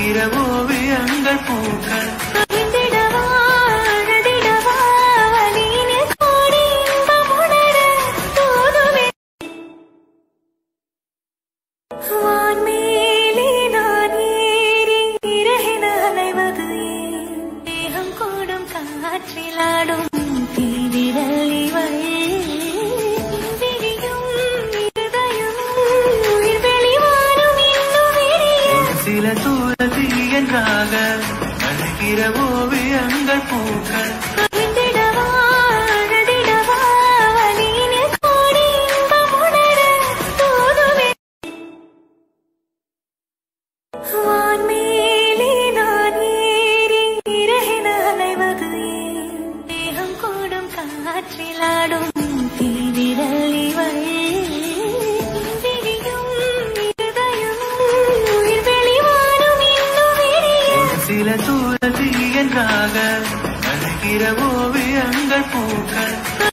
அழைக்கிற ஓவியங்கள் பூக்கள் அழுந்திடவா, அழுதிடவா, வலியினில் கோடி இன்பம் உணர தோதுமே. வான்மேலே நான் ஏறி இறகின அலைவது ஏன்? தேகம் கூடும் காற்றிலாடும் தீவிரல் இவள். விரியும் இருதயம், உயிர் வெளிவாரும் இன்னும் விரியும். ஒரு சில தூரத்தி என்றாக அழைக்கிற ஓவியங்கள் பூக்கள் அழுந்திடவா, அழுதிடவா, வலியினில் கோடி இன்பம் உணர தோதுமே. வான்மேலே நான் ஏறி இறகின அலைவது ஏன்? தேகம் கூடும் காற்றிலாடும் தீவிரல் இவள். விரியும் இருதயம், உயிர் வெளிவாரும் இன்னும் விரியும். ஒரு சில தூரத்தி என்றாக அழைக்கிற ஓவியங்கள் பூக்கள்